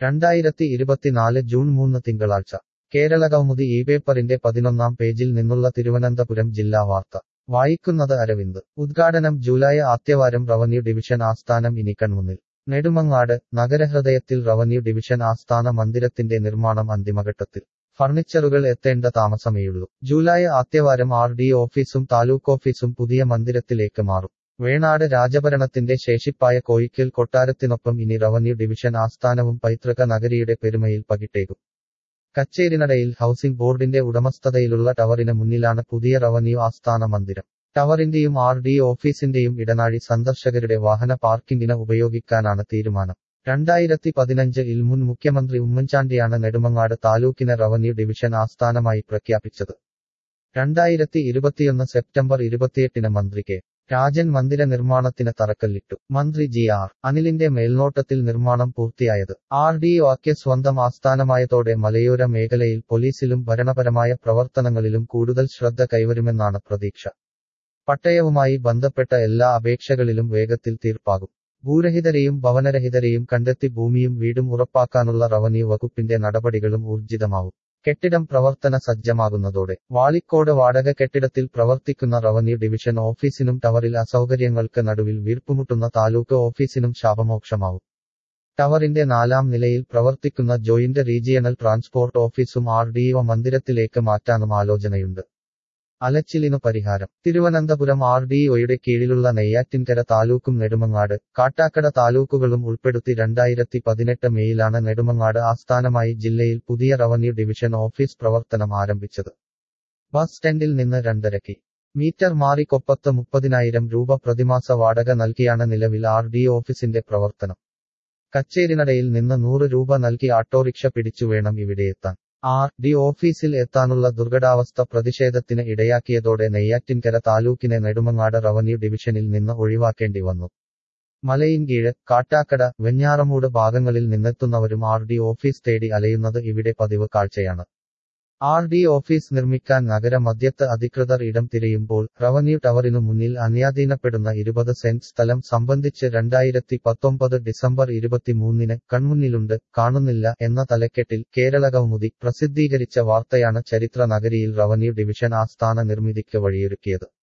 രണ്ടായിരത്തി ഇരുപത്തിനാല് ജൂൺ മൂന്ന് തിങ്കളാഴ്ച കേരള കൗമുദി ഈ പേപ്പറിന്റെ പതിനൊന്നാം പേജിൽ നിന്നുള്ള തിരുവനന്തപുരം ജില്ലാ വാർത്ത വായിക്കുന്നത് അരവിന്ദ് ഉദ്ഘാടനം ജൂലൈ ആദ്യവാരം റവന്യൂ ഡിവിഷൻ ആസ്ഥാനം ഇനി കൺമുന്നിൽ നെടുമങ്ങാട് നഗരഹൃദയത്തിൽ റവന്യൂ ഡിവിഷൻ ആസ്ഥാന മന്ദിരത്തിന്റെ നിർമ്മാണം അന്തിമഘട്ടത്തിൽ ഫർണിച്ചറുകൾ എത്തേണ്ട താമസമേയുള്ളൂ ജൂലൈ ആദ്യവാരം ആർ ഡി ഓഫീസും താലൂക്ക് ഓഫീസും പുതിയ മന്ദിരത്തിലേക്ക് മാറും വേണാട് രാജഭരണത്തിന്റെ ശേഷിപ്പായ കോയിക്കൽ കൊട്ടാരത്തിനൊപ്പം ഇനി റവന്യൂ ഡിവിഷൻ ആസ്ഥാനവും പൈതൃക നഗരിയുടെ പെരുമയിൽ പകിട്ടേകും കച്ചേരിനടയിൽ ഹൌസിംഗ് ബോർഡിന്റെ ഉടമസ്ഥതയിലുള്ള ടവറിന് മുന്നിലാണ് പുതിയ റവന്യൂ ആസ്ഥാന മന്ദിരം ടവറിന്റെയും ആർ ഡി ഓഫീസിന്റെയും ഇടനാഴി സന്ദർശകരുടെ വാഹന പാർക്കിംഗിന് ഉപയോഗിക്കാനാണ് തീരുമാനം രണ്ടായിരത്തി പതിനഞ്ചിൽ മുൻ മുഖ്യമന്ത്രി ഉമ്മൻചാണ്ടിയാണ് നെടുമങ്ങാട് താലൂക്കിനെ റവന്യൂ ഡിവിഷൻ ആസ്ഥാനമായി പ്രഖ്യാപിച്ചത് രണ്ടായിരത്തി ഇരുപത്തിയൊന്ന് സെപ്റ്റംബർ ഇരുപത്തിയെട്ടിന് മന്ത്രി കെ രാജൻ മന്ദിര നിർമ്മാണത്തിന് തറക്കല്ലിട്ടു മന്ത്രി ജി ആർ അനിലിന്റെ മേൽനോട്ടത്തിൽ നിർമ്മാണം പൂർത്തിയായത് ആർ ഡി ഒക്ക് സ്വന്തം ആസ്ഥാനമായതോടെ മലയോര മേഖലയിൽ പോലീസിലും ഭരണപരമായ പ്രവർത്തനങ്ങളിലും കൂടുതൽ ശ്രദ്ധ കൈവരുമെന്നാണ് പ്രതീക്ഷ പട്ടയവുമായി ബന്ധപ്പെട്ട എല്ലാ അപേക്ഷകളിലും വേഗത്തിൽ തീർപ്പാകും ഭൂരഹിതരെയും ഭവനരഹിതരെയും കണ്ടെത്തി ഭൂമിയും വീടും ഉറപ്പാക്കാനുള്ള റവന്യൂ വകുപ്പിന്റെ നടപടികളും ഊർജിതമാവും കെട്ടിടം പ്രവർത്തന സജ്ജമാകുന്നതോടെ വാളിക്കോട് വാടക കെട്ടിടത്തിൽ പ്രവർത്തിക്കുന്ന റവന്യൂ ഡിവിഷൻ ഓഫീസിനും ടവറിൽ അസൗകര്യങ്ങൾക്ക് നടുവിൽ വീർപ്പുമുട്ടുന്ന താലൂക്ക് ഓഫീസിനും ശാപമോക്ഷമാവും ടവറിന്റെ നാലാം നിലയിൽ പ്രവർത്തിക്കുന്ന ജോയിന്റ് റീജിയണൽ ട്രാൻസ്പോർട്ട് ഓഫീസും ആർ ഡിഒ മന്ദിരത്തിലേക്ക് മാറ്റാനും ആലോചനയുണ്ട് അലച്ചിലിനു പരിഹാരം തിരുവനന്തപുരം ആർ ഡി ഒയുടെ കീഴിലുള്ള നെയ്യാറ്റിൻകര താലൂക്കും നെടുമങ്ങാട് കാട്ടാക്കട താലൂക്കുകളും ഉൾപ്പെടുത്തി രണ്ടായിരത്തി പതിനെട്ട് മെയിലാണ് നെടുമങ്ങാട് ആസ്ഥാനമായി ജില്ലയിൽ പുതിയ റവന്യൂ ഡിവിഷൻ ഓഫീസ് പ്രവർത്തനം ആരംഭിച്ചത് ബസ് സ്റ്റാൻഡിൽ നിന്ന് രണ്ടരക്കി മീറ്റർ മാറി കൊപ്പത്ത് മുപ്പതിനായിരം രൂപ പ്രതിമാസ വാടക നൽകിയാണ് നിലവിൽ ആർ ഡി ഓഫീസിന്റെ പ്രവർത്തനം കച്ചേരിനടയിൽ നിന്ന് നൂറ് രൂപ നൽകി ഓട്ടോറിക്ഷ പിടിച്ചു വേണം ഇവിടെയെത്താൻ ആർ ഡി ഓഫീസിൽ എത്താനുള്ള ദുർഘടാവസ്ഥ പ്രതിഷേധത്തിന് ഇടയാക്കിയതോടെ നെയ്യാറ്റിൻകര താലൂക്കിനെ നെടുമങ്ങാട് റവന്യൂ ഡിവിഷനിൽ നിന്ന് ഒഴിവാക്കേണ്ടി വന്നു മലയിൻകീഴ് കാട്ടാക്കട വെഞ്ഞാറമൂട് ഭാഗങ്ങളിൽ നിന്നെത്തുന്നവരും ആർ ഡി ഓഫീസ് തേടി അലയുന്നത് ഇവിടെ പതിവ് കാഴ്ചയാണ് ആർ ഡി ഓഫീസ് നിർമ്മിക്കാൻ നഗര മധ്യത്ത് അധികൃതർ ഇടം തിരയുമ്പോൾ റവന്യൂ ടവറിനു മുന്നിൽ അന്യാധീനപ്പെടുന്ന ഇരുപത് സെന്റ് സ്ഥലം സംബന്ധിച്ച് രണ്ടായിരത്തി പത്തൊമ്പത് ഡിസംബർ ഇരുപത്തിമൂന്നിന് കൺമുന്നിലുണ്ട് കാണുന്നില്ല എന്ന തലക്കെട്ടിൽ കേരള കൗമുദി പ്രസിദ്ധീകരിച്ച വാർത്തയാണ് ചരിത്ര നഗരിയിൽ റവന്യൂ ഡിവിഷൻ ആസ്ഥാന നിർമ്മിതിക്ക് വഴിയൊരുക്കിയത്